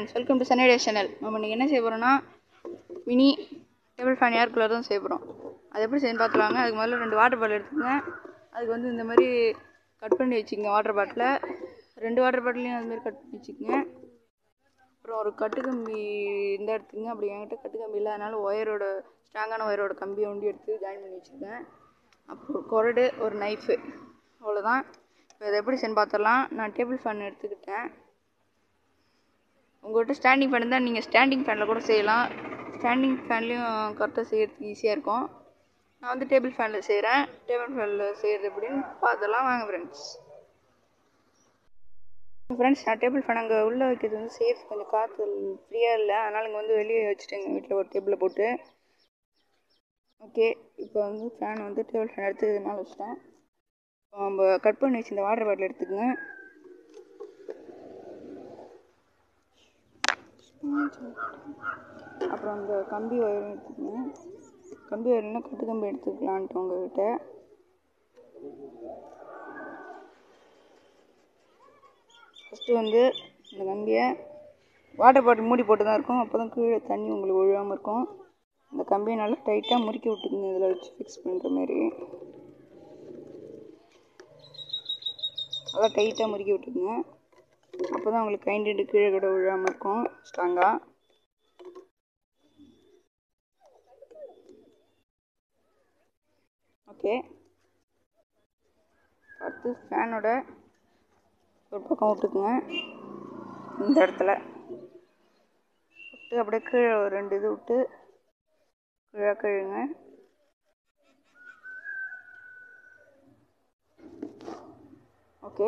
friends welcome to Sunday channel நம்ம இன்றைக்கி என்ன செய்ய போகிறோம்னா mini table fan air cooler தான் செய்ய போகிறோம் அது எப்படி செய்யணும் பார்த்துலாங்க அதுக்கு முதல்ல ரெண்டு வாட்டர் பாட்டில் எடுத்துக்கங்க அதுக்கு வந்து இந்த மாதிரி கட் பண்ணி வச்சுக்கோங்க வாட்டர் பாட்டிலை ரெண்டு வாட்டர் பாட்டிலையும் அது மாதிரி கட் பண்ணி வச்சுக்கோங்க அப்புறம் ஒரு கட்டு கம்பி இந்த எடுத்துங்க அப்படி என்கிட்ட கட்டு கம்பி இல்லாதனால ஒயரோட ஸ்ட்ராங்கான ஒயரோட கம்பியை ஒண்டி எடுத்து ஜாயின் பண்ணி வச்சுருக்கேன் அப்புறம் ஒரு கொரடு ஒரு நைஃபு அவ்வளோதான் இப்போ இதை எப்படி செய்யணும் பார்த்துடலாம் நான் டேபிள் ஃபேன் எடுத்துக்கிட்டேன் உங்கள்கிட்ட ஸ்டாண்டிங் ஃபேன் இருந்தால் நீங்கள் ஸ்டாண்டிங் ஃபேனில் கூட செய்யலாம் ஸ்டாண்டிங் ஃபேன்லேயும் கரெக்டாக செய்யறதுக்கு ஈஸியாக இருக்கும் நான் வந்து டேபிள் ஃபேனில் செய்கிறேன் டேபிள் ஃபேனில் செய்கிறது எப்படின்னு பார்த்துலாம் வாங்க ஃப்ரெண்ட்ஸ் ஃப்ரெண்ட்ஸ் நான் டேபிள் ஃபேன் அங்கே உள்ளே வைக்கிறது வந்து சேஃப் கொஞ்சம் காற்று ஃப்ரீயாக இல்லை அதனால் இங்கே வந்து வெளியே வச்சுட்டேன் எங்கள் வீட்டில் ஒரு டேபிளில் போட்டு ஓகே இப்போ வந்து ஃபேன் வந்து டேபிள் ஃபேன் எடுத்து இது மேலே வச்சுட்டேன் இப்போ நம்ம கட் பண்ணி வச்சு இந்த வாட்டர் பாட்டில் எடுத்துக்கங்க அப்புறம் அந்த கம்பி ஒயரும் எடுத்துக்கங்க கம்பி ஒயர்னா கட்டு கம்பி எடுத்துக்கலான்ட்டு உங்ககிட்ட ஃபஸ்ட்டு வந்து இந்த கம்பியை வாட்டர் பாட்டில் மூடி போட்டு தான் இருக்கும் அப்போ தான் கீழே தண்ணி உங்களுக்கு ஒழுகாமல் இருக்கும் இந்த கம்பியை நல்லா டைட்டாக முறுக்கி விட்டுக்குங்க இதில் வச்சு ஃபிக்ஸ் பண்ணுற மாதிரி நல்லா டைட்டாக முறுக்கி விட்டுக்குங்க அப்போ தான் உங்களுக்கு கைண்டு கீழே கூட விழாமல் இருக்கும் ஸ்ட்ராங்காக ஓகே அடுத்து ஃபேனோட ஒரு பக்கம் விட்டுக்குங்க இந்த இடத்துல விட்டு அப்படியே கீழே ஒரு ரெண்டு இது விட்டு கீழே கீழுங்க ஓகே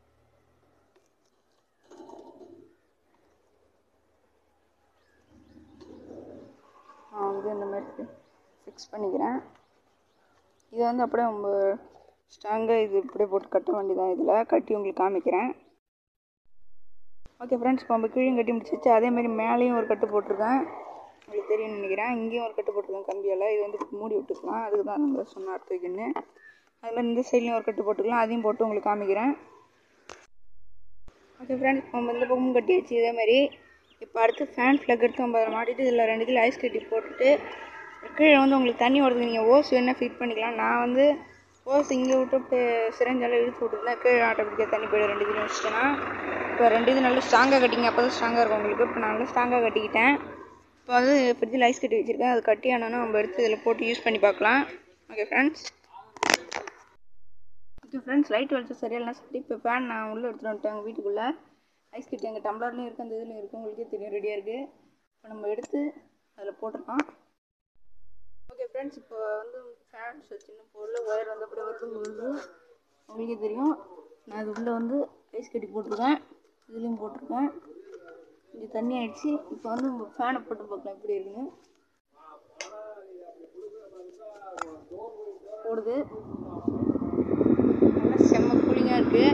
நான் வந்து இந்த மாதிரி ஃபிக்ஸ் பண்ணிக்கிறேன் இதை வந்து அப்படியே நம்ம ஸ்ட்ராங்காக இது இப்படியே போட்டு கட்ட வேண்டியதான் இதில் கட்டி உங்களுக்கு காமிக்கிறேன் ஓகே ஃப்ரெண்ட்ஸ் இப்போ நம்ம கீழேயும் கட்டி முடிச்சிச்சு அதேமாதிரி மேலேயும் ஒரு கட்டு போட்டிருக்கேன் உங்களுக்கு தெரியும்னு நினைக்கிறேன் இங்கேயும் ஒரு கட்டு போட்டிருக்கேன் கம்பியால் இது வந்து மூடி விட்டுக்கலாம் அதுக்கு தான் நம்ம சொன்ன அடுத்து வைக்கணும்னு அதுமாதிரி இந்த சைட்லேயும் ஒரு கட்டு போட்டுக்கலாம் அதையும் போட்டு உங்களுக்கு காமிக்கிறேன் ஓகே ஃப்ரெண்ட்ஸ் நம்ம இந்த பக்கமும் கட்டியாச்சு இதேமாதிரி இப்போ அடுத்து ஃபேன் ஃப்ளக் எடுத்து நம்ம அதில் மாட்டிட்டு இதில் ரெண்டு இதில் ஐஸ் கட்டி போட்டுட்டு கீழே வந்து உங்களுக்கு தண்ணி ஓடுறதுக்கு நீங்கள் ஓஸ் வேணால் ஃபிட் பண்ணிக்கலாம் நான் வந்து ஓஸ் இங்கே விட்டு சிரஞ்சால இழுத்து விட்டுருந்தேன் கீழே ஆட்டோமேட்டிக்காக தண்ணி போய்டும் ரெண்டு இதுலையும் வச்சுட்டேன்னா இப்போ ரெண்டு இது நல்லா ஸ்ட்ராங்காக கட்டிங்க அப்போ தான் ஸ்ட்ராங்காக இருக்கும் உங்களுக்கு இப்போ நான் நல்லா ஸ்ட்ராங்காக கட்டிக்கிட்டேன் இப்போ வந்து ஃப்ரிட்ஜில் ஐஸ் கட்டி வச்சுருக்கேன் அது கட்டி ஆனாலும் நம்ம எடுத்து இதில் போட்டு யூஸ் பண்ணி பார்க்கலாம் okay friends okay friends light வெளிச்சம் சரியில்லைனா சரி இப்போ ஃபேன் நான் உள்ளே எடுத்துகிட்டு வந்துட்டேன் வீட்டுக்குள்ளே ஐஸ் கட்டி எங்கள் டம்ளர்லேயும் இருக்குது அந்த இதுலையும் இருக்குது உங்களுக்கே தெரியும் ரெடியாக இருக்குது இப்போ நம்ம எடுத்து அதில் போட்டுடலாம் ஓகே ஃப்ரெண்ட்ஸ் இப்போ வந்து ஃபேன் சின்ன பொருள் ஒயர் வந்து அப்படியே வருது வருது உங்களுக்கே தெரியும் நான் அது உள்ளே வந்து ஐஸ் கட்டி போட்டிருக்கேன் இதுலேயும் போட்டிருக்கேன் கொஞ்சம் தண்ணி ஆயிடுச்சு இப்போ வந்து நம்ம ஃபேனை போட்டு பார்க்கலாம் எப்படி இருக்குன்னு போடுது நல்லா செம்ம கூலிங்காக இருக்குது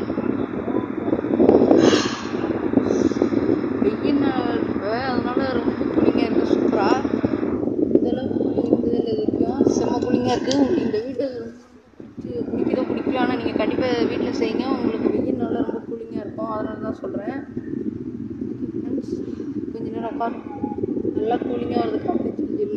வெயில் நாள் இப்போ அதனால ரொம்ப கூலிங்காக இருக்குது சூப்பராக இதெல்லாம் கூலிங் இந்த இதில் இருக்கும் செம்ம கூலிங்காக இருக்குது உங்களுக்கு இந்த வீட்டை பிடிக்குதோ பிடிக்கல ஆனால் நீங்கள் கண்டிப்பாக வீட்டில் செய்யுங்க உங்களுக்கு வெயில் நாளில் ரொம்ப கூலிங்காக இருக்கும் அதனால தான் சொல்கிறேன் ஃப்ரெண்ட்ஸ் கொஞ்ச நேரம் உட்கார் நல்லா கூலிங்காக வருது காஃபி ஜில்லு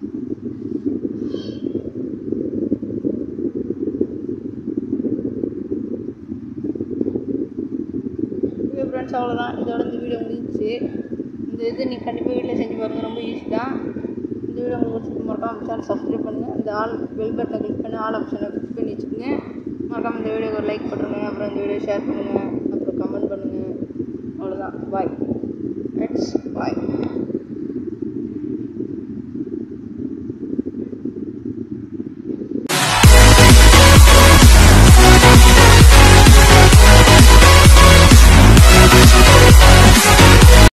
ஓகே ஃப்ரெண்ட்ஸ் அவ்வளோதான் இதோட இந்த வீடியோ முடிஞ்சிச்சு இந்த இது நீங்கள் கண்டிப்பாக வீட்டில் செஞ்சு பாருங்கள் ரொம்ப ஈஸி தான் இந்த வீடியோ உங்களுக்கு பிடிச்சிருக்கு மறக்காம சேனல் சப்ஸ்கிரைப் பண்ணுங்கள் இந்த ஆல் பெல் பட்டனை கிளிக் பண்ணி ஆல் ஆப்ஷனை கிளிக் பண்ணி வச்சுக்கோங்க மறக்காம இந்த வீடியோக்கு ஒரு லைக் பண்ணுங்கள் அப்புறம் இந்த வீடியோ ஷேர் பண்ணுங்கள் அப்புறம் கமெண்ட் பண்ணுங்கள் அவ்வளோதான் பாய் இட்ஸ் பாய்